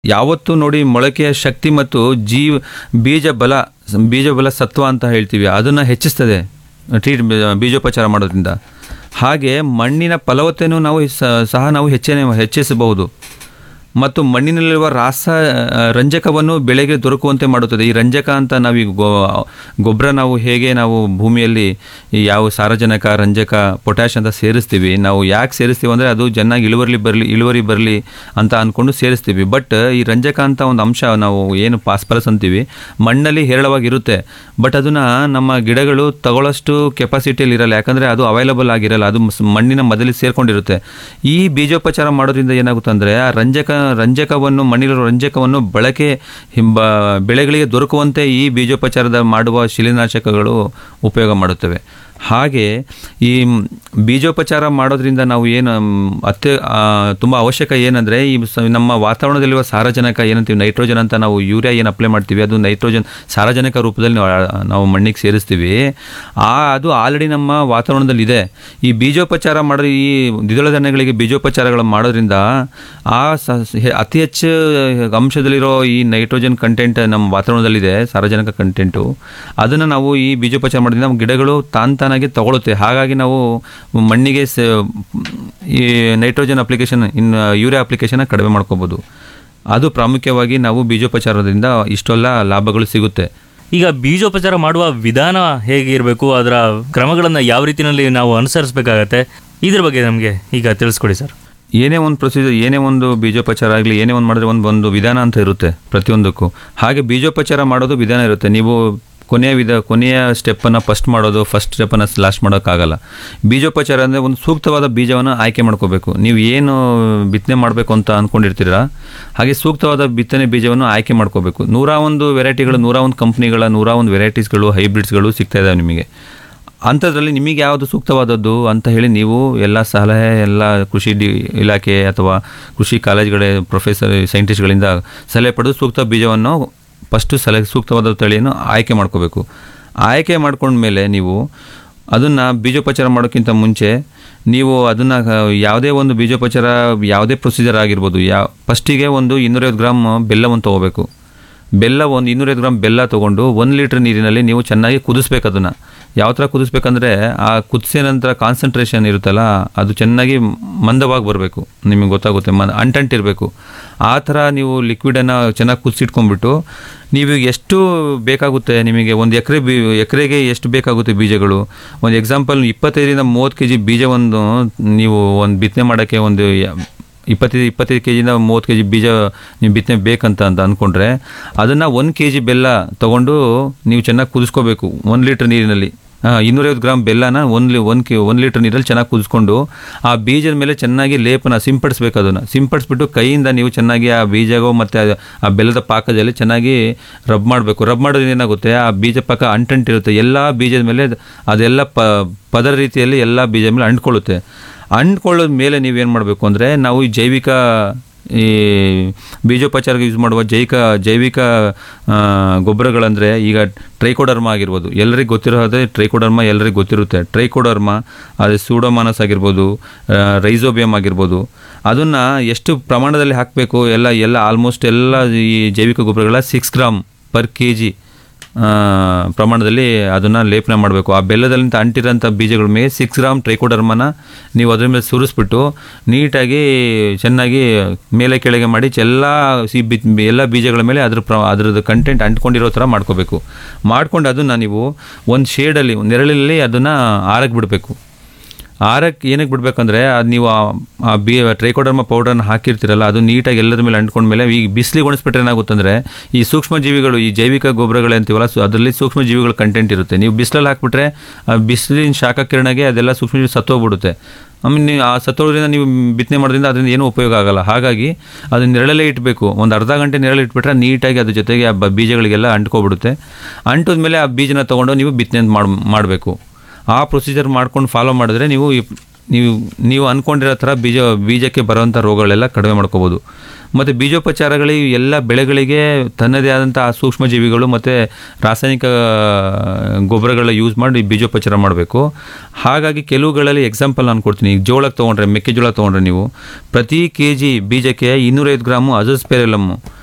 ಯಾವತ್ತೂ ನೋಡಿ ಮೊಳಕೆಯ ಶಕ್ತಿ ಮತ್ತು ಜೀವ ಬೀಜ ಬಲ ಬೀಜ ಬಲ ಸತ್ವ ಅಂತ ಹೇಳ್ತೀವಿ ಅದನ್ನು ಹೆಚ್ಚಿಸ್ತದೆ ಟ್ರೀಟ್ ಬೀಜೋಪಚಾರ ಮಾಡೋದ್ರಿಂದ ಹಾಗೆ ಮಣ್ಣಿನ ಫಲವತ್ತತೆಯನ್ನು ನಾವು ಸ- ಸಹ ನಾವು ಹೆಚ್ಚನೆ ಹೆಚ್ಚಿಸಬಹುದು ಮತ್ತು ಮಣ್ಣಿನಲ್ಲಿರುವ ರಾಸ ಆ, ರಂಜಕವನ್ನು ಬೆಳೆಗೆ ದೊರಕುವಂತೆ ಮಾಡುತ್ತದೆ ಈ ರಂಜಕ ಅಂತ ನಾವು ಈಗ ಗೊ ಗೊಬ್ಬರ ನಾವು ಹೇಗೆ ನಾವು ಭೂಮಿಯಲ್ಲಿ ಈ ಯಾವ ಸಾರಜನಕ ರಂಜಕ ಪೊಟ್ಯಾಶ್ ಅಂತ ಸೇರಿಸ್ತೀವಿ ನಾವು ಯಾಕೆ ಸೇರಿಸ್ತೀವಿ ಅಂದರೆ ಅದು ಚೆನ್ನಾಗಿ ಇಳುವರಿ ಬರಲಿ ಇಳುವರಿ ಬರಲಿ ಅಂತ ಅಂದ್ಕೊಂಡು ಸೇರಿಸ್ತೀವಿ ಬಟ್ ಈ ರಂಜಕ ಅಂತ ಒಂದು ಅಂಶ ನಾವು ಏನು ಪಾಸ್ಪರಸ್ ಅಂತೀವಿ ಮಣ್ಣಲ್ಲಿ ಹೇರಳವಾಗಿರುತ್ತೆ ಬಟ್ ಅದನ್ನು ನಮ್ಮ ಗಿಡಗಳು ತಗೊಳ್ಳೋಷ್ಟು ಕೆಪಾಸಿಟಿಯಲ್ಲಿ ಇರಲ್ಲ ಯಾಕಂದರೆ ಅದು ಅವೈಲಬಲ್ ಆಗಿರಲ್ಲ ಅದು ಸ್- ಮಣ್ಣಿನ ಮೊದಲೇ ಸೇರ್ಕೊಂಡಿರುತ್ತೆ ಈ ಬೀಜೋಪಚಾರ ಮಾಡೋದ್ರಿಂದ ಏನಾಗುತ್ತೆ ಅಂದರೆ ಆ ರಂಜಕ ರಂಜಕವನ್ನು ಮಣ್ಣಿಲಿರೋ ರಂಜಕವನ್ನು ಬಳಕೆ ಹಿಂಬ ಬೆಳೆಗಳಿಗೆ ದೊರಕುವಂತೆ ಈ ಬೀಜೋಪಚಾರದ ಮಾಡುವ ಶಿಲೀನಾಶಕಗಳು ಉಪಯೋಗ ಮಾಡುತ್ತವೆ ಹಾಗೆ ಈ ಮ್, ಬೀಜೋಪಚಾರ ಮಾಡೋದ್ರಿಂದ ನಾವು ಏನು ಮ್, ಅತ್ಯ ತುಂಬ ಅವಶ್ಯಕ ಏನಂದರೆ ಈ ಸ- ನಮ್ಮ ವಾತಾವರಣದಲ್ಲಿರುವ ಸಾರಜನಕ ಏನಂತೀವಿ ನೈಟ್ರೋಜನ್ ಅಂತ ನಾವು ಯೂರಿಯಾ ಏನು ಅಪ್ಲೈ ಮಾಡ್ತೀವಿ ಅದು ನೈಟ್ರೋಜನ್ ಸಾರಜನಕ ರೂಪದಲ್ಲಿ ನಾವು ಆ- ನಾವು ಮಣ್ಣಿಗೆ ಸೇರಿಸ್ತೀವಿ ಆ ಅದು ಆಲ್ರೆಡಿ ನಮ್ಮ ವಾತಾವರಣದಲ್ಲಿ ಇದೆ ಈ ಬೀಜೋಪಚಾರ ಮಾಡೋ ಈ ದ್ವಿದಳ ಧಾನ್ಯಗಳಿಗೆ ಬೀಜೋಪಚಾರಗಳು ಮಾಡೋದ್ರಿಂದ ಆ ಸ- ಹೆ- ಅತಿ ಹೆಚ್ಚು ಅಂಶದಲ್ಲಿರೋ ಈ ನೈಟ್ರೋಜನ್ ಕಂಟೆಂಟ್ ನಮ್ಮ ವಾತಾವರಣದಲ್ಲಿದೆ ಸಾರಜನಕ ಕಂಟೆಂಟು ಅದನ್ನು ನಾವು ಈ ಬೀಜೋಪಚಾರ ಮಾಡೋದ್ರಿಂದ ನಮ್ಮ ಗಿಡಗಳು ತಾನ್ ತಾನಾಗಿ ತಗೊಳುತ್ತೆ ಹಾಗಾಗಿ ನಾವು ಮಣ್ಣಿಗೆ ಸ ಈ ನೈಟ್ರೋಜನ್ ಅಪ್ಲಿಕೇಶನ್ ಇನ್ನು ಯೂರಿಯಾ ಅಪ್ಲಿಕೇಶನ್ ಕಡಿಮೆ ಮಾಡ್ಕೋಬೋದು ಅದು ಪ್ರಾಮುಖ್ಯವಾಗಿ ನಾವು ಬೀಜೋಪಚಾರದಿಂದ ಇಷ್ಟೆಲ್ಲ ಲಾಭಗಳು ಸಿಗುತ್ತೆ ಈಗ ಬೀಜೋಪಚಾರ ಮಾಡುವ ವಿಧಾನ ಹೇಗಿರಬೇಕು ಅದರ ಕ್ರಮಗಳನ್ನು ಯಾವ ರೀತಿಯಲ್ಲಿ ನಾವು ಅನುಸರಿಸಬೇಕಾಗತ್ತೆ ಇದ್ರ ಬಗ್ಗೆ ನಮಗೆ ಈಗ ತಿಳಿಸ್ಕೊಡಿ ಸರ್ ಏನೇ ಒಂದು ಪ್ರೊಸೀಜರ್ ಏನೇ ಒಂದು ಬೀಜೋಪಚಾರ ಆಗಲಿ ಏನೇ ಒಂದು ಮಾಡಿದ್ರೆ ಒಂದು ಒಂದು ವಿಧಾನ ಅಂತ ಇರುತ್ತೆ ಪ್ರತಿಯೊಂದಕ್ಕೂ ಹಾಗೆ ಬೀಜೋಪಚಾರ ಮಾಡೋದು ವಿಧಾನ ಇರುತ್ತೆ ನೀವು ಕೊನೆಯ ವಿಧ ಕೊನೆಯ ಸ್ಟೆಪ್ಪನ್ನು ಫಸ್ಟ್ ಮಾಡೋದು ಫಸ್ಟ್ ಸ್ಟೆಪ್ಪನ್ನು ಲಾಸ್ಟ್ ಮಾಡೋಕ್ಕಾಗಲ್ಲ ಬೀಜೋಪಚಾರ ಅಂದರೆ ಒಂದು ಸೂಕ್ತವಾದ ಬೀಜವನ್ನು ಆಯ್ಕೆ ಮಾಡ್ಕೋಬೇಕು ನೀವು ಏನು ಬಿತ್ತನೆ ಮಾಡಬೇಕು ಅಂತ ಅಂದ್ಕೊಂಡಿರ್ತೀರ ಹಾಗೆ ಸೂಕ್ತವಾದ ಬಿತ್ತನೆ ಬೀಜವನ್ನು ಆಯ್ಕೆ ಮಾಡ್ಕೋಬೇಕು ನೂರ ಒಂದು ವೆರೈಟಿಗಳು ನೂರ ಒಂದು ಕಂಪ್ನಿಗಳ ನೂರ ಒಂದು ವೆರೈಟೀಸ್ಗಳು ಹೈಬ್ರಿಡ್ಸ್ಗಳು ಸಿಗ್ತಾ ಇದ್ದಾವೆ ನಿಮಗೆ ಅಂಥದ್ರಲ್ಲಿ ನಿಮಗೆ ಯಾವುದು ಸೂಕ್ತವಾದದ್ದು ಅಂತ ಹೇಳಿ ನೀವು ಎಲ್ಲ ಸಲಹೆ ಎಲ್ಲ ಕೃಷಿ ಡಿ ಇಲಾಖೆ ಅಥವಾ ಕೃಷಿ ಕಾಲೇಜ್ಗಳ ಪ್ರೊಫೆಸರ್ ಸೈಂಟಿಸ್ಟ್ಗಳಿಂದ ಸಲಹೆ ಪಡೆದು ಸೂಕ್ತ ಬೀಜವನ್ನು ಫಸ್ಟು ಸಲಹೆ ಸೂಕ್ತವಾದ ತಳಿಯನ್ನು ಆಯ್ಕೆ ಮಾಡ್ಕೋಬೇಕು ಆಯ್ಕೆ ಮಾಡ್ಕೊಂಡ್ಮೇಲೆ ನೀವು ಅದನ್ನು ಬೀಜೋಪಚಾರ ಮಾಡೋಕ್ಕಿಂತ ಮುಂಚೆ ನೀವು ಅದನ್ನು ಯಾವುದೇ ಒಂದು ಬೀಜೋಪಚಾರ ಯಾವುದೇ ಪ್ರೊಸೀಜರ್ ಆಗಿರ್ಬೋದು ಯಾವ ಫಸ್ಟಿಗೆ ಒಂದು ಇನ್ನೂರೈವತ್ತು ಗ್ರಾಮ್ ಬೆಲ್ಲವನ್ನು ತೊಗೋಬೇಕು ಬೆಲ್ಲ ಒಂದು ಇನ್ನೂರೈವತ್ತು ಗ್ರಾಮ್ ಬೆಲ್ಲ ತೊಗೊಂಡು ಒಂದು ಲೀಟ್ರ್ ನೀರಿನಲ್ಲಿ ನೀವು ಚೆನ್ನಾಗಿ ಕುದಿಸ್ಬೇಕು ಅದನ್ನು ಯಾವ ಥರ ಕುದಿಸ್ಬೇಕಂದ್ರೆ ಆ ಕುದಿಸಿದ ನಂತರ ಕಾನ್ಸಂಟ್ರೇಷನ್ ಇರುತ್ತಲ್ಲ ಅದು ಚೆನ್ನಾಗಿ ಮಂದವಾಗಿ ಬರಬೇಕು ನಿಮಗೆ ಗೊತ್ತಾಗುತ್ತೆ ಮ ಅಂಟಂಟಿರಬೇಕು ಆ ಥರ ನೀವು ಲಿಕ್ವಿಡನ್ನು ಚೆನ್ನಾಗಿ ಕುದಿಸಿಟ್ಕೊಂಡ್ಬಿಟ್ಟು ನೀವು ಎಷ್ಟು ಬೇಕಾಗುತ್ತೆ ನಿಮಗೆ ಒಂದು ಎಕರೆ ಬೀ ಎಕರೆಗೆ ಎಷ್ಟು ಬೇಕಾಗುತ್ತೆ ಬೀಜಗಳು ಒಂದು ಎಕ್ಸಾಂಪಲ್ ಇಪ್ಪತ್ತೈದರಿಂದ ಮೂವತ್ತು ಕೆ ಜಿ ಬೀಜವನ್ನು ನೀವು ಒಂದು ಬಿತ್ತನೆ ಮಾಡೋಕ್ಕೆ ಒಂದು ಯ- ಇಪ್ಪತ್ತೈದು ಇಪ್ಪತ್ತೈದು ಕೆ ಜಿಯಿಂದ ಮೂವತ್ತು ಕೆ ಜಿ ಬೀಜ ನೀವು ಬಿತ್ತನೆ ಬೇಕಂತ ಅಂತ ಅಂದ್ಕೊಂಡ್ರೆ ಅದನ್ನು ಒಂದು ಕೆ ಜಿ ಬೆಲ್ಲ ತೊಗೊಂಡು ನೀವು ಚೆನ್ನಾಗಿ ಕುದಿಸ್ಕೋಬೇಕು ಒಂದು ಲೀಟ್ರ್ ನೀರಿನಲ್ಲಿ ಹಾಂ ಇನ್ನೂರೈವತ್ತು ಗ್ರಾಮ್ ಬೆಲ್ಲನ ಒಂದು ಒಂದು ಕೆ ಒಂದು ಲೀಟ್ರ್ ನೀರಲ್ಲಿ ಚೆನ್ನಾಗಿ ಕುದಿಸ್ಕೊಂಡು ಆ ಬೀಜದ ಮೇಲೆ ಚೆನ್ನಾಗಿ ಲೇಪನ ಸಿಂಪಡಿಸ್ಬೇಕು ಅದನ್ನು ಸಿಂಪಡಿಸ್ಬಿಟ್ಟು ಕೈಯಿಂದ ನೀವು ಚೆನ್ನಾಗಿ ಆ ಬೀಜಗೋ ಮತ್ತು ಆ ಬೆಲ್ಲದ ಪಾಕದಲ್ಲಿ ಚೆನ್ನಾಗಿ ರಬ್ ಮಾಡಬೇಕು ರಬ್ ಮಾಡೋದ್ರಿಂದ ಏನಾಗುತ್ತೆ ಆ ಬೀಜ ಪಾಕ ಅಂಟಂಟಿರುತ್ತೆ ಎಲ್ಲ ಬೀಜದ ಮೇಲೆ ಅದೆಲ್ಲ ಪ ಪದರ ರೀತಿಯಲ್ಲಿ ಎಲ್ಲ ಬೀಜದ ಮೇಲೆ ಅಂಟ್ಕೊಳ್ಳುತ್ತೆ ಅಂಟ್ಕೊಳ್ಳೋದ ಮೇಲೆ ನೀವೇನು ಮಾಡಬೇಕು ಅಂದರೆ ನಾವು ಈ ಜೈವಿಕ ಈ ಬೀಜೋಪಚಾರಕ್ಕೆ ಯೂಸ್ ಮಾಡುವ ಜೈವಿಕ ಜೈವಿಕ ಆ, ಗೊಬ್ಬರಗಳಂದರೆ ಈಗ ಟ್ರೈಕೋಡರ್ಮ ಆಗಿರ್ಬೋದು ಎಲ್ಲರಿಗೂ ಗೊತ್ತಿರೋದೇ ಟ್ರೈಕೋಡರ್ಮ ಎಲ್ಲರಿಗೂ ಗೊತ್ತಿರುತ್ತೆ ಟ್ರೈಕೋಡರ್ಮ ಅದೇ ಸೂಡೋಮಾನಸ್ ಆಗಿರ್ಬೋದು ಆ, ರೈಸೋಬಿಯಮ್ ಆಗಿರ್ಬೋದು ಅದನ್ನು ಎಷ್ಟು ಪ್ರಮಾಣದಲ್ಲಿ ಹಾಕಬೇಕು ಎಲ್ಲ ಎಲ್ಲ ಆಲ್ಮೋಸ್ಟ್ ಎಲ್ಲ ಈ ಜೈವಿಕ ಗೊಬ್ಬರಗಳ six gram per K G ಪ್ರಮಾಣದಲ್ಲಿ ಅದನ್ನು ಲೇಪನ ಮಾಡಬೇಕು ಆ ಬೆಲ್ಲದಲ್ಲಿಂದ ಅಂಟಿರೋಂಥ ಬೀಜಗಳ ಮೇಲೆ ಸಿಕ್ಸ್ ಗ್ರಾಮ್ ಟ್ರೈಕೋಡರ್ಮನ ನೀವು ಅದ್ರ ಮೇಲೆ ಸುರಿಸ್ಬಿಟ್ಟು ನೀಟಾಗಿ ಚೆನ್ನಾಗಿ ಮೇಲೆ ಕೆಳಗೆ ಮಾಡಿ ಎಲ್ಲ ಸಿ ಬಿ ಎಲ್ಲ ಬೀಜಗಳ ಮೇಲೆ ಅದ್ರ ಪ್ರ ಅದ್ರದ್ದು ಕಂಟೆಂಟ್ ಅಂಟ್ಕೊಂಡಿರೋ ಥರ ಮಾಡ್ಕೋಬೇಕು ಮಾಡ್ಕೊಂಡು ಅದನ್ನು ನೀವು ಒಂದು ಶೇಡಲ್ಲಿ ನೆರಳಲ್ಲಿ ಅದನ್ನು ಆರಕ್ಕೆ ಬಿಡಬೇಕು ಆರಕ್ಕೆ ಏನಕ್ಕೆ ಬಿಡಬೇಕಂದ್ರೆ ಅದು ನೀವು ಆ- ಆ ಬಿ ಟ್ರೈಕೋಡರ್ಮ ಪೌಡರ್ನ ಹಾಕಿರ್ತೀರಲ್ಲ ಅದು ನೀಟಾಗಿ ಎಲ್ಲದ್ರ ಮೇಲೆ ಅಂಟ್ಕೊಂಡ್ಮೇಲೆ ಈಗ ಬಿಸಿಲಿಗೆ ಒಣಸ್ಬಿಟ್ರೆ ಏನಾಗುತ್ತಂದ್ರೆ ಈ ಸೂಕ್ಷ್ಮ ಜೀವಿಗಳು ಈ ಜೈವಿಕ ಗೊಬ್ಬರಗಳು ಅಂತೀವಲ್ಲ ಸೊ ಅದರಲ್ಲಿ ಸೂಕ್ಷ್ಮ ಜೀವಿಗಳ ಕಂಟೆಂಟ್ ಇರುತ್ತೆ ನೀವು ಬಿಸಿಲಲ್ಲಿ ಹಾಕ್ಬಿಟ್ರೆ ಆ ಬಿಸಿಲಿನ ಶಾಖ ಕಿರಣಗೆ ಅದೆಲ್ಲ ಸೂಕ್ಷ್ಮ ಜೀವಿ ಸತ್ತೋಗ್ಬಿಡುತ್ತೆ ಆಮೇಲೆ ನೀವು ಆ ಸತ್ತೋದ್ರಿಂದ ನೀವು ಬಿತ್ತನೆ ಮಾಡೋದ್ರಿಂದ ಅದರಿಂದ ಏನೂ ಉಪಯೋಗ ಆಗಲ್ಲ ಹಾಗಾಗಿ ಅದನ್ನ ನೆರಳಲ್ಲೇ ಇಡಬೇಕು ಒಂದು ಅರ್ಧ ಗಂಟೆ ನೆರಳು ಇಟ್ಬಿಟ್ರೆ ನೀಟಾಗಿ ಅದ್ರ ಜೊತೆಗೆ ಆ ಬ- ಬೀಜಗಳಿಗೆಲ್ಲ ಅಂಟ್ಕೊಬಿಡುತ್ತೆ ಅಂಟೋದ್ಮೇಲೆ ಆ ಬೀಜನ ತೊಗೊಂಡು ನೀವು ಬಿತ್ತನೆ ಮಾಡಿ ಮಾಡಬೇಕು ಆ ಪ್ರೊಸೀಜರ್ ಮಾಡ್ಕೊಂಡು ಫಾಲೋ ಮಾಡಿದ್ರೆ ನೀವು ಈ ನೀವು ನೀವು ಅಂದ್ಕೊಂಡಿರೋ ಥರ ಬೀಜ ಬೀಜಕ್ಕೆ ಬರುವಂಥ ರೋಗಗಳೆಲ್ಲ ಕಡಿಮೆ ಮಾಡ್ಕೋಬೋದು ಮತ್ತು ಬೀಜೋಪಚಾರಗಳು ಈ ಎಲ್ಲ ಬೆಳೆಗಳಿಗೆ ತನ್ನದೇ ಆದಂಥ ಆ ಸೂಕ್ಷ್ಮಜೀವಿಗಳು ಮತ್ತು ರಾಸಾಯನಿಕ ಗೊಬ್ಬರಗಳ ಯೂಸ್ ಮಾಡಿ ಬೀಜೋಪಚಾರ ಮಾಡಬೇಕು ಹಾಗಾಗಿ ಕೆಲವುಗಳಲ್ಲಿ ಎಕ್ಸಾಂಪಲ್ ನಾನು ಕೊಡ್ತೀನಿ ಈಗ ಜೋಳಕ್ಕೆ ತೊಗೊಂಡ್ರೆ ಮೆಕ್ಕೆಜೋಳ ತೊಗೊಂಡ್ರೆ ನೀವು ಪ್ರತಿ ಕೆ ಜಿ ಬೀಜಕ್ಕೆ ಇನ್ನೂರೈವತ್ತು ಗ್ರಾಮು ಅಜಸ್ಪೆರಲಮ್ಮು